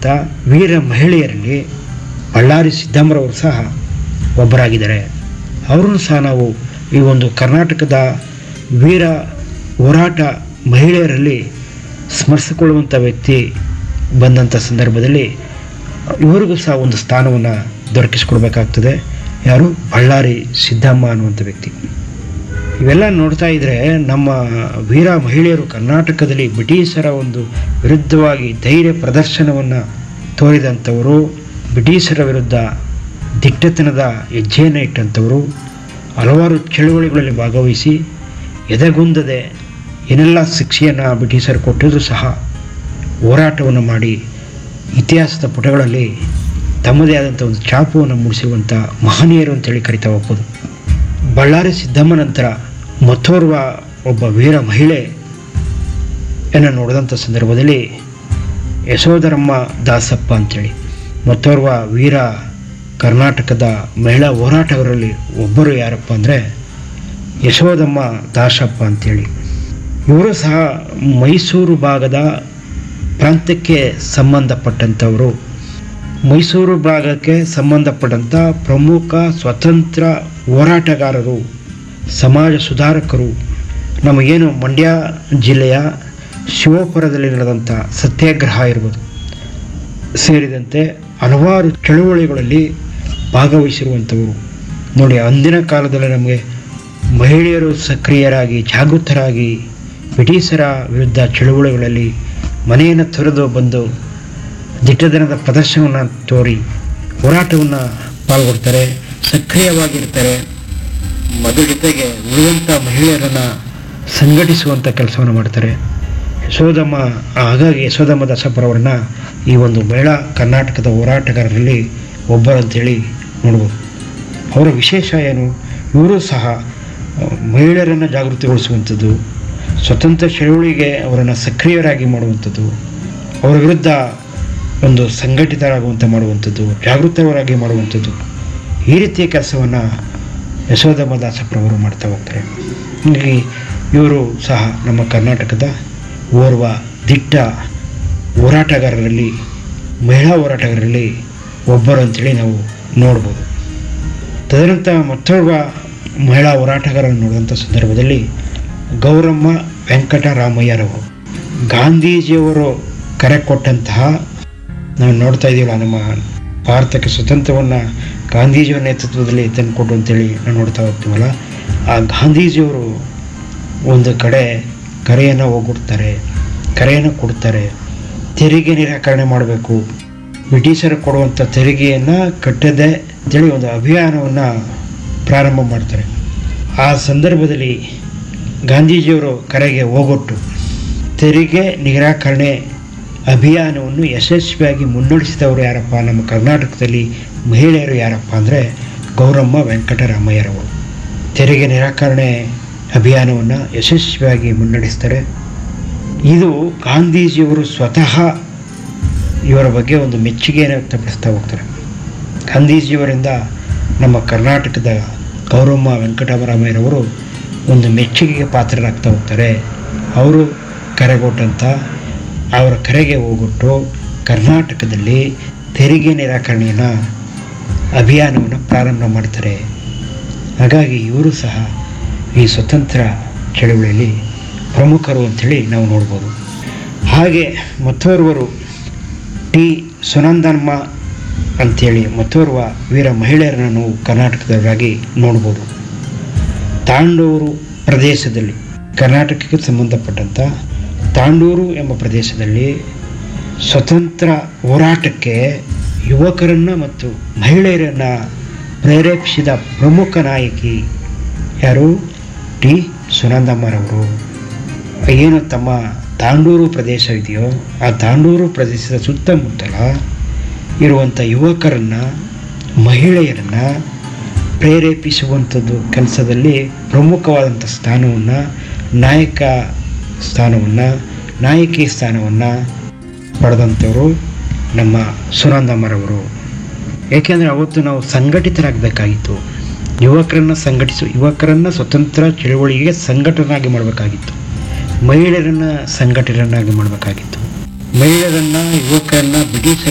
ಮೆರೆದಂಥ ವೀರ ಮಹಿಳೆಯರಲ್ಲಿ ಬಳ್ಳಾರಿ ಸಿದ್ದಮ್ಮರವರು ಸಹ ಒಬ್ಬರಾಗಿದ್ದಾರೆ ಅವರನ್ನು ಸಹ ನಾವು ಈ ಒಂದು ಕರ್ನಾಟಕದ ವೀರ ಹೋರಾಟ ಮಹಿಳೆಯರಲ್ಲಿ ಸ್ಮರಿಸಿಕೊಳ್ಳುವಂಥ ವ್ಯಕ್ತಿ ಬಂದಂಥ ಸಂದರ್ಭದಲ್ಲಿ ಇವರಿಗೂ ಸಹ ಒಂದು ಸ್ಥಾನವನ್ನು ದೊರಕಿಸ್ಕೊಡ್ಬೇಕಾಗ್ತದೆ ಯಾರು ಬಳ್ಳಾರಿ ಸಿದ್ದಮ್ಮ ಅನ್ನುವಂಥ ವ್ಯಕ್ತಿ ಇವೆಲ್ಲ ನೋಡ್ತಾ ಇದ್ರೆ ನಮ್ಮ ವೀರ ಮಹಿಳೆಯರು ಕರ್ನಾಟಕದಲ್ಲಿ ಬ್ರಿಟಿಷರ ಒಂದು ವಿರುದ್ಧವಾಗಿ ಧೈರ್ಯ ಪ್ರದರ್ಶನವನ್ನು ತೋರಿದಂಥವರು ಬ್ರಿಟಿಷರ ವಿರುದ್ಧ ದಿಟ್ಟತನದ ಹೆಜ್ಜೆಯನ್ನು ಇಟ್ಟಂಥವರು ಹಲವಾರು ಚಳುವಳಿಗಳಲ್ಲಿ ಭಾಗವಹಿಸಿ ಎದೆಗುಂದದೆ ಏನೆಲ್ಲ ಶಿಕ್ಷೆಯನ್ನು ಬ್ರಿಟಿಷರು ಕೊಟ್ಟಿದ್ರು ಸಹ ಹೋರಾಟವನ್ನು ಮಾಡಿ ಇತಿಹಾಸದ ಪುಟಗಳಲ್ಲಿ ತಮ್ಮದೇ ಆದಂಥ ಒಂದು ಛಾಪುವನ್ನು ಮೂಡಿಸಿರುವಂಥ ಮಹನೀಯರು ಅಂತೇಳಿ ಕರಿತಾ ಹೋಗ್ಬೋದು ಬಳ್ಳಾರಿ ಸಿದ್ದಮ್ಮ ನಂತರ ಮತ್ತೋರ್ವ ಒಬ್ಬ ವೀರ ಮಹಿಳೆ ಎನ್ನ ನೋಡಿದಂಥ ಸಂದರ್ಭದಲ್ಲಿ ಯಶೋಧರಮ್ಮ ದಾಸಪ್ಪ ಅಂತೇಳಿ ಮತ್ತೋರ್ವ ವೀರ ಕರ್ನಾಟಕದ ಮಹಿಳಾ ಹೋರಾಟಗಾರರಲ್ಲಿ ಒಬ್ಬರು ಯಾರಪ್ಪ ಅಂದರೆ ಯಶೋದಮ್ಮ ದಾಸಪ್ಪ ಅಂತೇಳಿ ಇವರು ಸಹ ಮೈಸೂರು ಭಾಗದ ಪ್ರಾಂತ್ಯಕ್ಕೆ ಸಂಬಂಧಪಟ್ಟಂಥವರು ಮೈಸೂರು ಭಾಗಕ್ಕೆ ಸಂಬಂಧಪಟ್ಟಂಥ ಪ್ರಮುಖ ಸ್ವತಂತ್ರ ಹೋರಾಟಗಾರರು ಸಮಾಜ ಸುಧಾರಕರು ನಮಗೇನು ಮಂಡ್ಯ ಜಿಲ್ಲೆಯ ಶಿವಪುರದಲ್ಲಿ ನಡೆದಂಥ ಸತ್ಯಾಗ್ರಹ ಇರ್ಬೋದು ಸೇರಿದಂತೆ ಹಲವಾರು ಚಳುವಳಿಗಳಲ್ಲಿ ಭಾಗವಹಿಸಿರುವಂಥವರು ನೋಡಿ ಅಂದಿನ ಕಾಲದಲ್ಲಿ ನಮಗೆ ಮಹಿಳೆಯರು ಸಕ್ರಿಯರಾಗಿ ಜಾಗೃತರಾಗಿ ಬ್ರಿಟಿಷರ ವಿರುದ್ಧ ಚಳುವಳಿಗಳಲ್ಲಿ ಮನೆಯನ್ನು ತೊರೆದು ಬಂದು ದಿಟ್ಟದನದ ಪ್ರದರ್ಶನವನ್ನು ತೋರಿ ಹೋರಾಟವನ್ನು ಪಾಲ್ಗೊಳ್ತಾರೆ ಸಕ್ರಿಯವಾಗಿರ್ತಾರೆ ಮಧು ಜೊತೆಗೆ ಉಳಿದಂಥ ಮಹಿಳೆಯರನ್ನು ಸಂಘಟಿಸುವಂಥ ಕೆಲಸವನ್ನು ಮಾಡ್ತಾರೆ ಯಶೋದಮ್ಮ ಹಾಗಾಗಿ ಯಶೋದಮ್ಮ ದಾಸಪ್ಪರವ್ರನ್ನ ಈ ಒಂದು ಮಹಿಳಾ ಕರ್ನಾಟಕದ ಹೋರಾಟಗಾರರಲ್ಲಿ ಒಬ್ಬರಂತೇಳಿ ನೋಡ್ಬೋದು ಅವರ ವಿಶೇಷ ಏನು ಇವರು ಸಹ ಆ, ಮಹಿಳೆಯರನ್ನು ಜಾಗೃತಿಗೊಳಿಸುವಂಥದ್ದು ಸ್ವತಂತ್ರ ಚಳುವಳಿಗೆ ಅವರನ್ನು ಸಕ್ರಿಯರಾಗಿ ಮಾಡುವಂಥದ್ದು ಅವರ ವಿರುದ್ಧ ಒಂದು ಸಂಘಟಿತರಾಗುವಂತೆ ಮಾಡುವಂಥದ್ದು ಜಾಗೃತರಾಗಿ ಮಾಡುವಂಥದ್ದು ಈ ರೀತಿಯ ಕೆಲಸವನ್ನು ಯಶೋಧಮ್ಮ ದಾಸಪ್ಪರವರು ಮಾಡ್ತಾ ಹೋಗ್ತಾರೆ ಹೀಗಾಗಿ ಇವರು ಸಹ ನಮ್ಮ ಕರ್ನಾಟಕದ ಓರ್ವ ದಿಟ್ಟ ಹೋರಾಟಗಾರರಲ್ಲಿ ಮಹಿಳಾ ಹೋರಾಟಗಾರರಲ್ಲಿ ಒಬ್ಬರು ಅಂತೇಳಿ ನಾವು ನೋಡ್ಬೋದು ತದನಂತರ ಮತ್ತೊಬ್ಬ ಮಹಿಳಾ ಹೋರಾಟಗಾರರನ್ನು ನೋಡಿದಂಥ ಸಂದರ್ಭದಲ್ಲಿ ಗೌರಮ್ಮ ವೆಂಕಟರಾಮಯ್ಯರವರು ಗಾಂಧೀಜಿಯವರು ಕರೆ ಕೊಟ್ಟಂತಹ ನಾವು ನೋಡ್ತಾ ಇದ್ದೀವಲ್ಲ ನಮ್ಮ ಭಾರತಕ್ಕೆ ಸ್ವತಂತ್ರವನ್ನು ಗಾಂಧೀಜಿಯವರ ನೇತೃತ್ವದಲ್ಲಿ ತಂದುಕೊಟ್ಟು ಅಂತೇಳಿ ನಾವು ನೋಡ್ತಾ ಹೋಗ್ತೀವಲ್ಲ ಆ ಗಾಂಧೀಜಿಯವರು ಒಂದು ಕಡೆ ಕರೆಯನ್ನು ಹೋಗ್ಬಿಡ್ತಾರೆ ಕರೆಯನ್ನು ಕೊಡ್ತಾರೆ ತೆರಿಗೆ ನಿರಾಕರಣೆ ಮಾಡಬೇಕು ಬ್ರಿಟಿಷರು ಕೊಡುವಂಥ ತೆರಿಗೆಯನ್ನು ಕಟ್ಟದೆ ಅಂತೇಳಿ ಒಂದು ಅಭಿಯಾನವನ್ನು ಪ್ರಾರಂಭ ಮಾಡ್ತಾರೆ ಆ ಸಂದರ್ಭದಲ್ಲಿ ಗಾಂಧೀಜಿಯವರು ಕರೆಗೆ ಹೋಗೊಟ್ಟು ತೆರಿಗೆ ನಿರಾಕರಣೆ ಅಭಿಯಾನವನ್ನು ಯಶಸ್ವಿಯಾಗಿ ಮುನ್ನಡೆಸಿದವರು ಯಾರಪ್ಪ ನಮ್ಮ ಕರ್ನಾಟಕದಲ್ಲಿ ಮಹಿಳೆಯರು ಯಾರಪ್ಪ ಅಂದರೆ ಗೌರಮ್ಮ ವೆಂಕಟರಾಮಯ್ಯರವರು ತೆರಿಗೆ ನಿರಾಕರಣೆ ಅಭಿಯಾನವನ್ನು ಯಶಸ್ವಿಯಾಗಿ ಮುನ್ನಡೆಸ್ತಾರೆ ಇದು ಗಾಂಧೀಜಿಯವರು ಸ್ವತಃ ಇವರ ಬಗ್ಗೆ ಒಂದು ಮೆಚ್ಚುಗೆಯನ್ನು ವ್ಯಕ್ತಪಡಿಸ್ತಾ ಹೋಗ್ತಾರೆ ಗಾಂಧೀಜಿಯವರಿಂದ ನಮ್ಮ ಕರ್ನಾಟಕದ ಗೌರಮ್ಮ ವೆಂಕಟರಾಮಯ್ಯರವರು ಒಂದು ಮೆಚ್ಚುಗೆಗೆ ಪಾತ್ರರಾಗ್ತಾ ಹೋಗ್ತಾರೆ ಅವರು ಕರೆಗೊಟ್ಟಂಥ ಅವರ ಕರೆಗೆ ಹೋಗೊಟ್ಟು ಕರ್ನಾಟಕದಲ್ಲಿ ತೆರಿಗೆ ನಿರಾಕರಣೆಯನ್ನು ಅಭಿಯಾನವನ್ನು ಪ್ರಾರಂಭ ಮಾಡ್ತಾರೆ ಹಾಗಾಗಿ ಇವರು ಸಹ ಈ ಸ್ವತಂತ್ರ ಚಳುವಳಿಯಲ್ಲಿ ಪ್ರಮುಖರು ಅಂಥೇಳಿ ನಾವು ನೋಡ್ಬೋದು ಹಾಗೆ ಮತ್ತೋರ್ವರು ಟಿ ಸುನಂದಮ್ಮ ಅಂಥೇಳಿ ಮತ್ತೋರ್ವ ವೀರ ಮಹಿಳೆಯರನ್ನು ನಾವು ಕರ್ನಾಟಕದವರಾಗಿ ನೋಡ್ಬೋದು ತಾಂಡೂರು ಪ್ರದೇಶದಲ್ಲಿ ಕರ್ನಾಟಕಕ್ಕೆ ಸಂಬಂಧಪಟ್ಟಂಥ ತಾಂಡೂರು ಎಂಬ ಪ್ರದೇಶದಲ್ಲಿ ಸ್ವತಂತ್ರ ಹೋರಾಟಕ್ಕೆ ಯುವಕರನ್ನು ಮತ್ತು ಮಹಿಳೆಯರನ್ನು ಪ್ರೇರೇಪಿಸಿದ ಪ್ರಮುಖ ನಾಯಕಿ ಯಾರು ಟಿ ಸುನಂದಮ್ಮರವರು ಏನು ತಮ್ಮ ತಾಂಡೂರು ಪ್ರದೇಶ ಇದೆಯೋ ಆ ತಾಂಡೂರು ಪ್ರದೇಶದ ಸುತ್ತಮುತ್ತಲ ಇರುವಂಥ ಯುವಕರನ್ನು ಮಹಿಳೆಯರನ್ನು ಪ್ರೇರೇಪಿಸುವಂಥದ್ದು ಕೆಲಸದಲ್ಲಿ ಪ್ರಮುಖವಾದಂಥ ಸ್ಥಾನವನ್ನು ನಾಯಕ ಸ್ಥಾನವನ್ನು ನಾಯಕಿ ಸ್ಥಾನವನ್ನು ಪಡೆದಂಥವರು ನಮ್ಮ ಸುನಂದಮ್ಮರವರು ಏಕೆಂದರೆ ಅವತ್ತು ನಾವು ಸಂಘಟಿತರಾಗಬೇಕಾಗಿತ್ತು ಯುವಕರನ್ನು ಸಂಘಟಿಸು ಯುವಕರನ್ನು ಸ್ವತಂತ್ರ ಚಳುವಳಿಗೆ ಸಂಘಟನಾಗಿ ಮಾಡಬೇಕಾಗಿತ್ತು ಮಹಿಳೆಯರನ್ನು ಸಂಘಟನೆಯನ್ನಾಗಿ ಮಾಡಬೇಕಾಗಿತ್ತು ಮಹಿಳೆಯರನ್ನು ಯುವಕರನ್ನು ಬ್ರಿಟಿಷ್